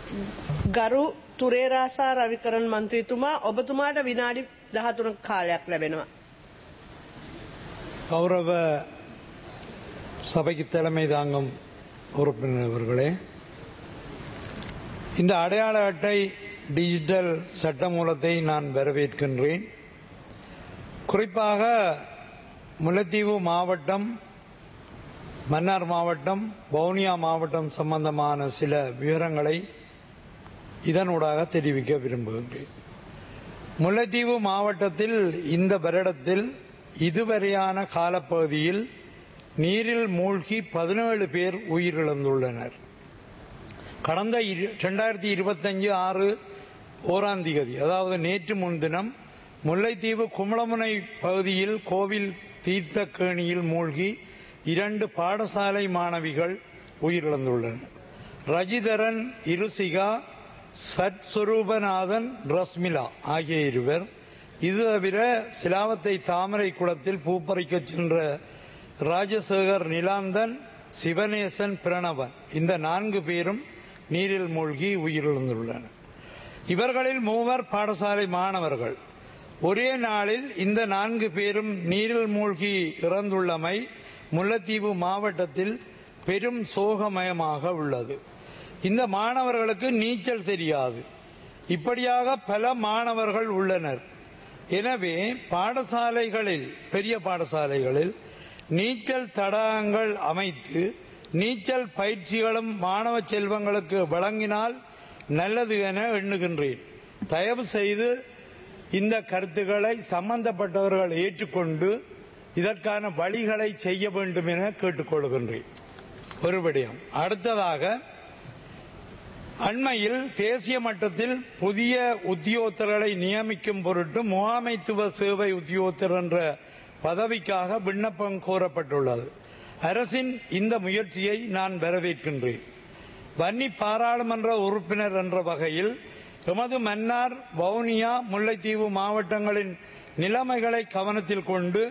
ගරු තුරේරාසා රවිකරන් මන්ත්‍රීතුමා ඔබතුමාට විනාඩි දහතුනක් කාලයක් ලැබෙනවා. கௌரவ சபைக்கு தலைமை தாங்கும் உறுப்பினர் அவர்களே இந்த அடையாள அட்டை டிஜிட்டல் சட்டமூலத்தை நான் வரவேற்கின்றேன் குறிப்பாக முல்லைத்தீவு மாவட்டம் மன்னார் மாவட்டம் வவுனியா மாவட்டம் சம்பந்தமான சில விவரங்களை இதனூடாக தெரிவிக்க விரும்புகின்றேன் முல்லைத்தீவு மாவட்டத்தில் இந்த வருடத்தில் இதுவரையான காலப்பகுதியில் நீரில் மூழ்கி பதினேழு பேர் உயிரிழந்துள்ளனர் கடந்த இரண்டாயிரத்தி இருபத்தஞ்சு ஆறு ஓராம் தேதி அதாவது நேற்று முன்தினம் முல்லைத்தீவு குமளமுனை பகுதியில் கோவில் தீர்த்தக்கேணியில் மூழ்கி இரண்டு பாடசாலை மாணவிகள் உயிரிழந்துள்ளனர் ரஜிதரன் இருசிகா சத்ஸ்வரூபநாதன் ரஸ்மிலா ஆகிய இருவர் இது தவிர சிலாவத்தை தாமரை குளத்தில் பூப்பறிக்கச் சென்ற ராஜசேகர் நிலாந்தன் சிவநேசன் பிரணவன் இந்த நான்கு பேரும் நீரில் மூழ்கி உயிரிழந்துள்ளனர் இவர்களில் மூவர் பாடசாலை மாணவர்கள் ஒரே நாளில் இந்த நான்கு பேரும் நீரில் மூழ்கி இறந்துள்ளமை முல்லைத்தீவு மாவட்டத்தில் பெரும் சோகமயமாக உள்ளது இந்த மாணவர்களுக்கு நீச்சல் தெரியாது இப்படியாக பல மாணவர்கள் உள்ளனர் எனவே பாடசாலைகளில் பெரிய பாடசாலைகளில் நீச்சல் தடாகங்கள் அமைத்து நீச்சல் பயிற்சிகளும் மாணவ செல்வங்களுக்கு வழங்கினால் நல்லது என எண்ணுகின்றேன் தயவு செய்து இந்த கருத்துக்களை சம்பந்தப்பட்டவர்கள் ஏற்றுக்கொண்டு இதற்கான வழிகளை செய்ய வேண்டும் என கேட்டுக்கொள்கின்றேன் ஒரு விடயம் அடுத்ததாக அண்மையில் தேசிய மட்டத்தில் புதிய உத்தியோகத்தர்களை நியமிக்கும் பொருட்டு முகாமைத்துவ சேவை உத்தியோகத்தர் என்ற பதவிக்காக விண்ணப்பம் கோரப்பட்டுள்ளது அரசின் இந்த முயற்சியை நான் வரவேற்கின்றேன் வன்னி பாராளுமன்ற உறுப்பினர் என்ற வகையில் எமது மன்னார் வவுனியா முல்லைத்தீவு மாவட்டங்களின் நிலைமைகளை கவனத்தில் கொண்டு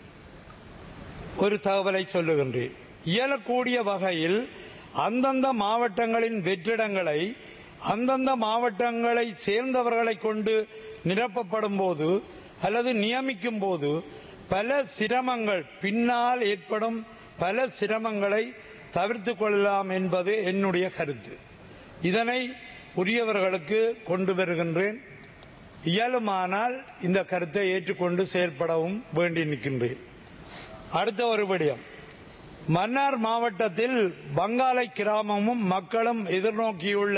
ஒரு தகவலை சொல்லுகின்றேன் இயலக்கூடிய வகையில் அந்தந்த மாவட்டங்களின் வெற்றிடங்களை அந்தந்த மாவட்டங்களை சேர்ந்தவர்களை கொண்டு நிரப்பப்படும் போது அல்லது நியமிக்கும் போது பல சிரமங்கள் பின்னால் ஏற்படும் பல சிரமங்களை தவிர்த்து கொள்ளலாம் என்பது என்னுடைய கருத்து இதனை உரியவர்களுக்கு கொண்டு வருகின்றேன் இயலுமானால் இந்த கருத்தை ஏற்றுக்கொண்டு செயல்படவும் வேண்டி நிற்கின்றேன் அடுத்த ஒரு விடயம் மன்னார் மாவட்டத்தில் பங்காலை கிராமமும் மக்களும் எதிர்நோக்கியுள்ள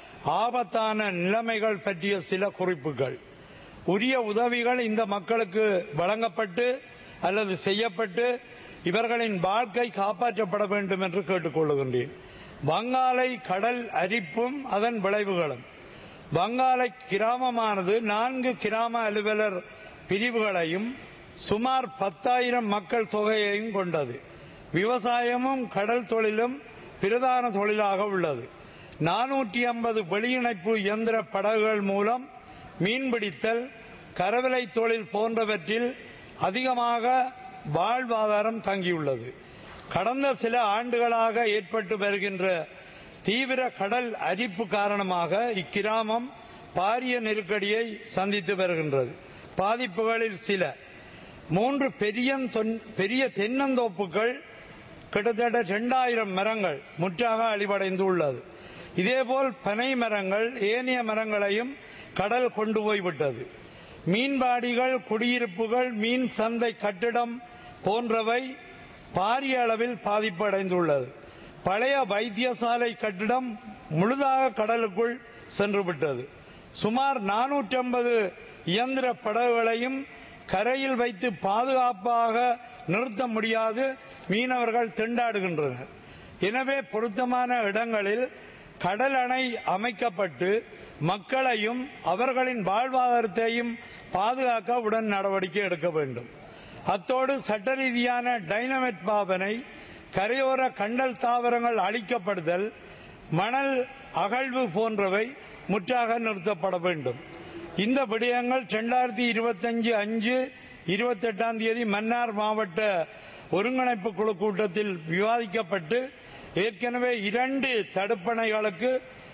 ஆபத்தான நிலைமைகள் பற்றிய சில குறிப்புகள் உரிய உதவிகள் இந்த மக்களுக்கு வழங்கப்பட்டு அல்லது செய்யப்பட்டு இவர்களின் வாழ்க்கை காப்பாற்றப்பட வேண்டும் என்று கேட்டுக்கொள்கின்றேன் வங்காலை கடல் அரிப்பும் அதன் விளைவுகளும் வங்காலை கிராமமானது நான்கு கிராம அலுவலர் பிரிவுகளையும் சுமார் பத்தாயிரம் மக்கள் தொகையையும் கொண்டது விவசாயமும் கடல் தொழிலும் பிரதான தொழிலாக உள்ளது நானூற்றி ஐம்பது வெளியிணைப்பு இயந்திர படகுகள் மூலம் மீன்பிடித்தல் கரவிலை தொழில் போன்றவற்றில் அதிகமாக வாழ்வாதாரம் தங்கியுள்ளது கடந்த சில ஆண்டுகளாக ஏற்பட்டு வருகின்ற தீவிர கடல் அரிப்பு காரணமாக இக்கிராமம் பாரிய நெருக்கடியை சந்தித்து வருகின்றது பாதிப்புகளில் சில மூன்று பெரிய பெரிய தென்னந்தோப்புகள் கிட்டத்தட்ட இரண்டாயிரம் மரங்கள் முற்றாக அழிவடைந்து உள்ளது இதேபோல் பனை மரங்கள் ஏனைய மரங்களையும் கடல் கொண்டு போய்விட்டது மீன்பாடிகள் குடியிருப்புகள் மீன் சந்தை கட்டிடம் போன்றவை பாரிய அளவில் பாதிப்படைந்துள்ளது பழைய வைத்தியசாலை கட்டிடம் முழுதாக கடலுக்குள் சென்றுவிட்டது சுமார் நானூற்றி ஐம்பது இயந்திர படகுகளையும் கரையில் வைத்து பாதுகாப்பாக நிறுத்த முடியாது மீனவர்கள் திண்டாடுகின்றனர் எனவே பொருத்தமான இடங்களில் கடல் அணை அமைக்கப்பட்டு மக்களையும் அவர்களின் வாழ்வாதாரத்தையும் பாதுகாக்க உடன் நடவடிக்கை எடுக்க வேண்டும் அத்தோடு சட்ட ரீதியான டைனமைட் பாவனை கரையோர கண்டல் தாவரங்கள் அழிக்கப்படுதல் மணல் அகழ்வு போன்றவை முற்றாக நிறுத்தப்பட வேண்டும் இந்த விடயங்கள் இரண்டாயிரத்தி இருபத்தஞ்சு அஞ்சு இருபத்தி எட்டாம் தேதி மன்னார் மாவட்ட ஒருங்கிணைப்பு குழு கூட்டத்தில் விவாதிக்கப்பட்டு ஏற்கனவே இரண்டு தடுப்பணைகளுக்கு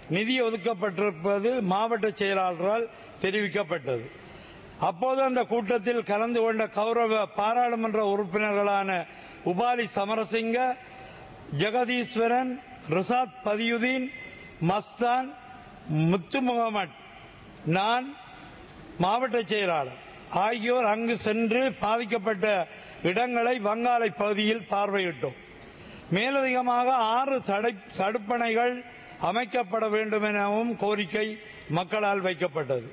நிதி ஒதுக்கப்பட்டிருப்பது மாவட்ட செயலாளரால் தெரிவிக்கப்பட்டது அப்போது அந்த கூட்டத்தில் கலந்து கொண்ட கௌரவ பாராளுமன்ற உறுப்பினர்களான உபாலி சமரசிங்க ஜெகதீஸ்வரன் ரிசாத் பதியுதீன் மஸ்தான் முத்து முகமட் நான் மாவட்ட செயலாளர் ஆகியோர் அங்கு சென்று பாதிக்கப்பட்ட இடங்களை வங்காளை பகுதியில் பார்வையிட்டோம் மேலதிகமாக ஆறு தடை தடுப்பணைகள் அமைக்கப்பட வேண்டும் எனவும் கோரிக்கை மக்களால் வைக்கப்பட்டது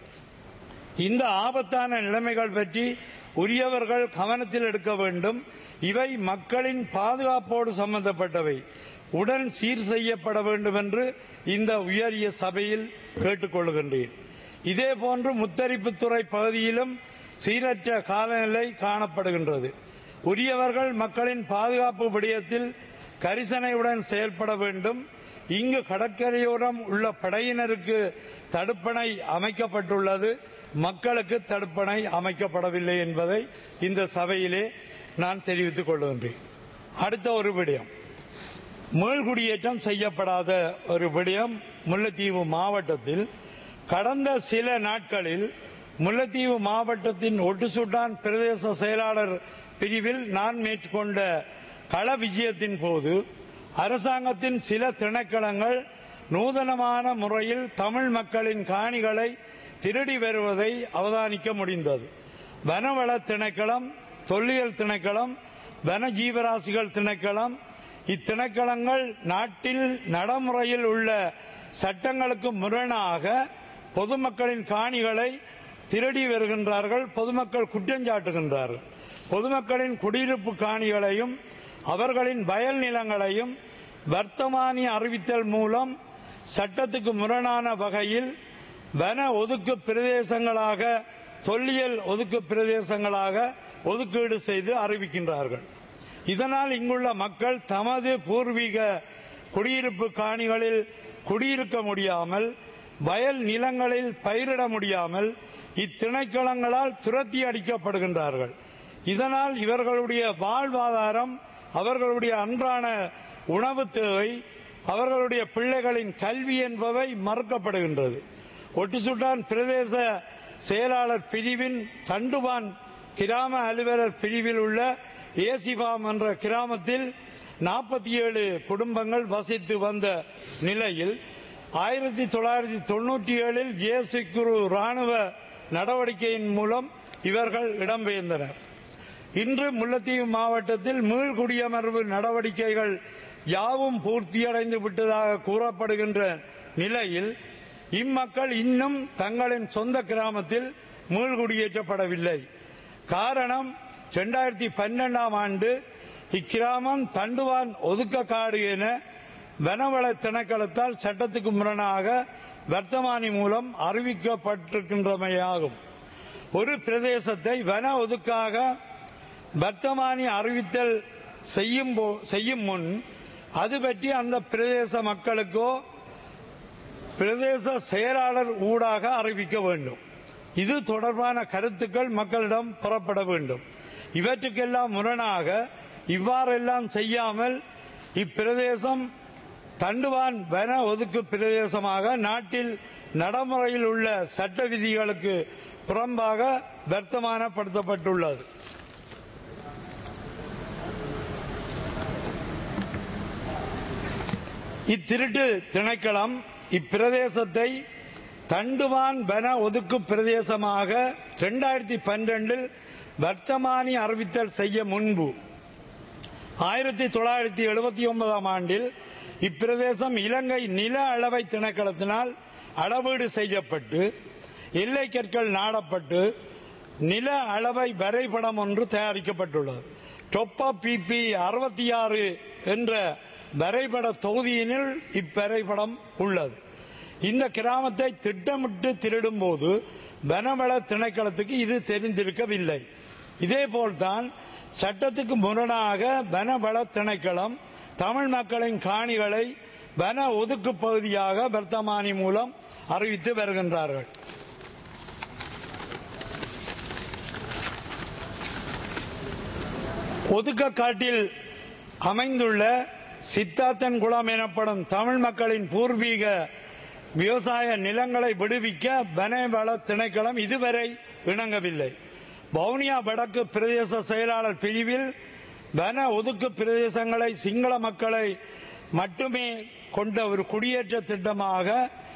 இந்த ஆபத்தான நிலைமைகள் பற்றி உரியவர்கள் கவனத்தில் எடுக்க வேண்டும் இவை மக்களின் பாதுகாப்போடு சம்பந்தப்பட்டவை உடன் சீர் செய்யப்பட வேண்டும் என்று இந்த உயரிய சபையில் கேட்டுக்கொள்கின்றேன் இதேபோன்று முத்தரிப்புத்துறை பகுதியிலும் சீரற்ற காலநிலை காணப்படுகின்றது உரியவர்கள் மக்களின் பாதுகாப்பு விடயத்தில் கரிசனையுடன் செயல்பட வேண்டும் இங்கு கடற்கரையோரம் உள்ள படையினருக்கு தடுப்பணை அமைக்கப்பட்டுள்ளது மக்களுக்கு தடுப்பணை அமைக்கப்படவில்லை என்பதை இந்த சபையிலே நான் தெரிவித்துக் கொள்கின்றேன் அடுத்த ஒரு விடயம் மீள்குடியேற்றம் செய்யப்படாத ஒரு விடயம் முல்லைத்தீவு மாவட்டத்தில் கடந்த சில நாட்களில் முல்லைத்தீவு மாவட்டத்தின் ஒட்டுசுட்டான் பிரதேச செயலாளர் பிரிவில் நான் மேற்கொண்ட கள விஜயத்தின் போது அரசாங்கத்தின் சில திணைக்களங்கள் நூதனமான முறையில் தமிழ் மக்களின் காணிகளை திருடி வருவதை அவதானிக்க முடிந்தது வனவள திணைக்களம் தொல்லியல் திணைக்களம் வன ஜீவராசிகள் திணைக்களம் இத்திணைக்களங்கள் நாட்டில் நடைமுறையில் உள்ள சட்டங்களுக்கு முரணாக பொதுமக்களின் காணிகளை திருடி வருகின்றார்கள் பொதுமக்கள் குற்றஞ்சாட்டுகின்றார்கள் பொதுமக்களின் குடியிருப்பு காணிகளையும் அவர்களின் வயல் நிலங்களையும் வர்த்தமானி அறிவித்தல் மூலம் சட்டத்துக்கு முரணான வகையில் வன ஒதுக்கு பிரதேசங்களாக தொல்லியல் ஒதுக்கு பிரதேசங்களாக ஒதுக்கீடு செய்து அறிவிக்கின்றார்கள் இதனால் இங்குள்ள மக்கள் தமது பூர்வீக குடியிருப்பு காணிகளில் குடியிருக்க முடியாமல் வயல் நிலங்களில் பயிரிட முடியாமல் இத்திணைக்களங்களால் துரத்தி அடிக்கப்படுகின்றார்கள் இதனால் இவர்களுடைய வாழ்வாதாரம் அவர்களுடைய அன்றாட உணவு தேவை அவர்களுடைய பிள்ளைகளின் கல்வி என்பவை மறுக்கப்படுகின்றது ஒட்டுசுட்டான் பிரதேச செயலாளர் பிரிவின் தண்டுவான் கிராம அலுவலர் பிரிவில் உள்ள ஏசிபாம் என்ற கிராமத்தில் நாற்பத்தி ஏழு குடும்பங்கள் வசித்து வந்த நிலையில் ஆயிரத்தி தொள்ளாயிரத்தி தொண்ணூற்றி ஏழில் ஜேசி குரு ராணுவ நடவடிக்கையின் மூலம் இவர்கள் இடம்பெயர்ந்தனர் இன்று முல்லைத்தீவு மாவட்டத்தில் மீள்குடியமர்வு நடவடிக்கைகள் யாவும் பூர்த்தியடைந்து விட்டதாக கூறப்படுகின்ற நிலையில் இம்மக்கள் இன்னும் தங்களின் சொந்த கிராமத்தில் மீள்குடியேற்றப்படவில்லை காரணம் இரண்டாயிரத்தி பன்னெண்டாம் ஆண்டு இக்கிராமம் தண்டுவான் ஒதுக்க காடு என வனவள திணைக்களத்தால் சட்டத்துக்கு முரணாக வர்த்தமானி மூலம் அறிவிக்கப்பட்டிருக்கின்றமையாகும் ஒரு பிரதேசத்தை வன ஒதுக்காக வர்த்தமானி அறிவித்தல் செய்யும் போ- செய்யும் முன் அது பற்றி அந்த பிரதேச மக்களுக்கோ பிரதேச செயலாளர் ஊடாக அறிவிக்க வேண்டும் இது தொடர்பான கருத்துக்கள் மக்களிடம் புறப்பட வேண்டும் இவற்றுக்கெல்லாம் முரணாக இவ்வாறெல்லாம் செய்யாமல் இப்பிரதேசம் தண்டுவான் வன ஒதுக்கு பிரதேசமாக நாட்டில் நடைமுறையில் உள்ள சட்ட விதிகளுக்கு புறம்பாக வர்த்தமானப்படுத்தப்பட்டுள்ளது இத்திருட்டு திணைக்களம் இப்பிரதேசத்தை தண்டுவான் வன ஒதுக்கு பிரதேசமாக இரண்டாயிரத்தி பன்னிரண்டில் வர்த்தமானி அறிவித்தல் செய்ய முன்பு ஆயிரத்தி தொள்ளாயிரத்தி எழுபத்தி ஒன்பதாம் ஆண்டில் இப்பிரதேசம் இலங்கை நில அளவை திணைக்களத்தினால் அளவீடு செய்யப்பட்டு எல்லை கற்கள் நாடப்பட்டு நில அளவை வரைபடம் ஒன்று தயாரிக்கப்பட்டுள்ளது டொப்பா பிபி அறுபத்தி ஆறு என்ற வரைபட தொகுதியினில் இவ்வரைபடம் உள்ளது இந்த கிராமத்தை திட்டமிட்டு திருடும் போது வனவள திணைக்களத்துக்கு இது தெரிந்திருக்கவில்லை இதேபோல்தான் சட்டத்துக்கு முரணாக வனவள திணைக்களம் தமிழ் மக்களின் காணிகளை வன ஒதுக்கு பகுதியாக வர்த்தமானி மூலம் அறிவித்து வருகின்றார்கள் ஒதுக்கக்காட்டில் அமைந்துள்ள சித்தாத்தன் குளம் எனப்படும் தமிழ் மக்களின் பூர்வீக விவசாய நிலங்களை விடுவிக்க வனவள திணைக்களம் இதுவரை இணங்கவில்லை வவுனியா வடக்கு பிரதேச செயலாளர் பிரிவில் வன ஒதுக்கு பிரதேசங்களை சிங்கள மக்களை மட்டுமே கொண்ட ஒரு குடியேற்ற திட்டமாக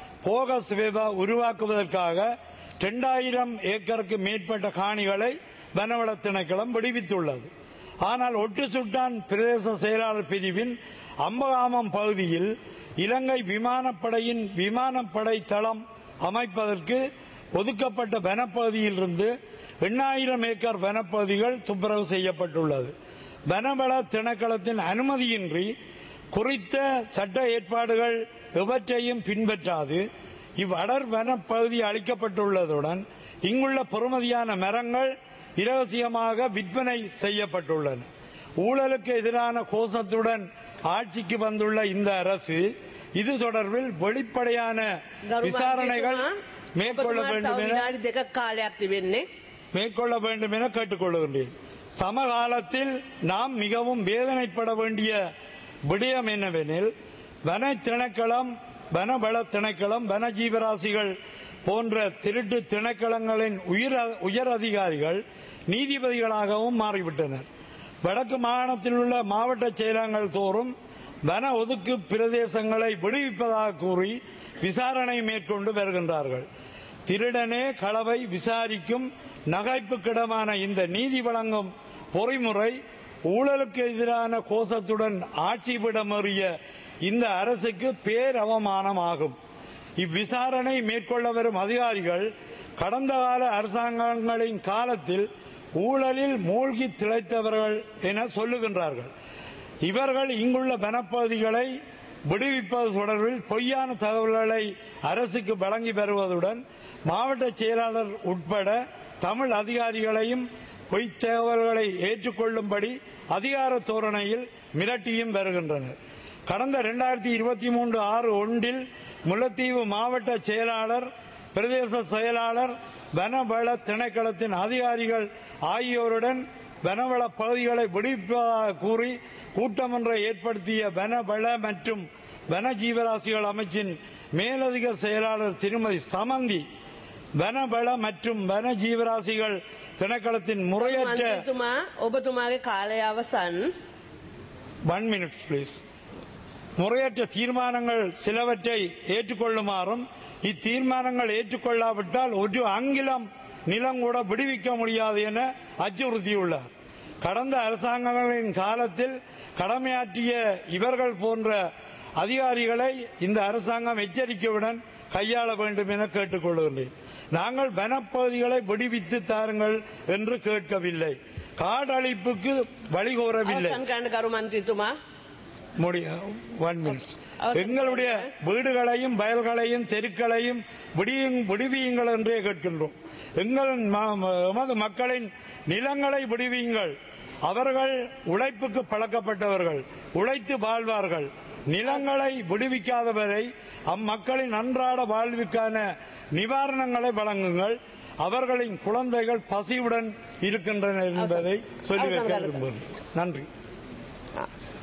போகஸ் வேவா உருவாக்குவதற்காக இரண்டாயிரம் ஏக்கருக்கு மேற்பட்ட காணிகளை வனவள திணைக்களம் விடுவித்துள்ளது ஆனால் ஒட்டு சுட்டான் பிரதேச செயலாளர் பிரிவின் அம்பகாமம் பகுதியில் இலங்கை விமானப்படையின் விமானப்படை தளம் அமைப்பதற்கு ஒதுக்கப்பட்ட வனப்பகுதியிலிருந்து எண்ணாயிரம் ஏக்கர் வனப்பகுதிகள் துப்புரவு செய்யப்பட்டுள்ளது வனவள திணைக்களத்தின் அனுமதியின்றி குறித்த சட்ட ஏற்பாடுகள் எவற்றையும் பின்பற்றாது இவ்வடர் வனப்பகுதி அளிக்கப்பட்டுள்ளதுடன் இங்குள்ள பெறுமதியான மரங்கள் இரகசியமாக விற்பனை செய்யப்பட்டுள்ளன ஊழலுக்கு எதிரான கோஷத்துடன் ஆட்சிக்கு வந்துள்ள இந்த அரசு இது தொடர்பில் வெளிப்படையான விசாரணைகள் மேற்கொள்ள வேண்டும் என විනාඩි දෙකක් කාලයක් තිබෙන්නේ. மேற்கொள்ள வேண்டும் என கேட்டுக்கொள்கின்றேன் சமகாலத்தில் நாம் மிகவும் வேதனைப்பட வேண்டிய விடயம் என்னவெனில் வன திணைக்களம் வனவள திணைக்களம் வன ஜீவராசிகள் போன்ற திருட்டு திணைக்களங்களின் உயர் உயர் அதிகாரிகள் நீதிபதிகளாகவும் மாறிவிட்டனர் வடக்கு மாகாணத்தில் உள்ள மாவட்ட செயலகங்கள் தோறும் வன ஒதுக்கு பிரதேசங்களை விடுவிப்பதாக கூறி விசாரணை மேற்கொண்டு வருகின்றார்கள் திருடனே களவை விசாரிக்கும் நகைப்புக்கிடமான இந்த நீதி வழங்கும் பொறிமுறை ஊழலுக்கு எதிரான கோஷத்துடன் ஆட்சியிடமறிய இந்த அரசுக்கு பேரவமானமாகும் இவ்விசாரணை மேற்கொள்ள வரும் அதிகாரிகள் கடந்த கால அரசாங்கங்களின் காலத்தில் ஊழலில் மூழ்கி திளைத்தவர்கள் என சொல்லுகின்றார்கள் இவர்கள் இங்குள்ள வனப்பகுதிகளை விடுவிப்பது தொடர்பில் பொய்யான தகவல்களை அரசுக்கு வழங்கி வருவதுடன் மாவட்ட செயலாளர் உட்பட தமிழ் அதிகாரிகளையும் பொய் தகவல்களை ஏற்றுக்கொள்ளும்படி அதிகார தோரணையில் மிரட்டியும் வருகின்றனர் கடந்த இரண்டாயிரத்தி இருபத்தி மூன்று ஆறு ஒன்றில் முல்லைத்தீவு மாவட்ட செயலாளர் பிரதேச செயலாளர் வனவள திணைக்களத்தின் அதிகாரிகள் ஆகியோருடன் வனவள பகுதிகளை விடுவிப்பதாக கூறி கூட்டம் ஒன்றை ஏற்படுத்திய வனவள மற்றும் வன ஜீவராசிகள் அமைச்சின் மேலதிக செயலாளர் திருமதி சமந்தி வனவள மற்றும் வன ஜீவராசிகள் திணைக்களத்தின் முறையற்ற මන්ත්‍රීතුමා ඔබතුමාගේ කාලය අවසන්. ஒன் மினிட்ஸ் ப்ளீஸ் முறையற்ற தீர்மானங்கள் சிலவற்றை ஏற்றுக்கொள்ளுமாறும் இத்தீர்மானங்கள் ஏற்றுக்கொள்ளாவிட்டால் ஒரு அங்கிலம் நிலம் கூட விடுவிக்க முடியாது என அச்சுறுத்தியுள்ளார் கடந்த அரசாங்கங்களின் காலத்தில் கடமையாற்றிய இவர்கள் போன்ற அதிகாரிகளை இந்த அரசாங்கம் எச்சரிக்கையுடன் கையாள வேண்டும் என கேட்டுக்கொள்கின்றேன் நாங்கள் வனப்பகுதிகளை விடுவித்து தாருங்கள் என்று கேட்கவில்லை காடழிப்புக்கு வழிகோரவில்லை අවසන් කරන්න කරු මන්ත්‍රීතුමා. ஒன் மினிட் எங்களுடைய வீடுகளையும் வயல்களையும் தெருக்களையும் விடியும் விடுவியுங்கள் என்றே கேட்கின்றோம் எங்கள் ம- எமது மக்களின் நிலங்களை விடுவியுங்கள் அவர்கள் உழைப்புக்கு பழக்கப்பட்டவர்கள் உழைத்து வாழ்வார்கள் நிலங்களை விடுவிக்காதவரை அம்மக்களின் அன்றாட வாழ்வுக்கான நிவாரணங்களை வழங்குங்கள் அவர்களின் குழந்தைகள் பசியுடன் இருக்கின்றனர் என்பதை சொல்லி வைக்க விரும்புகிறேன் நன்றி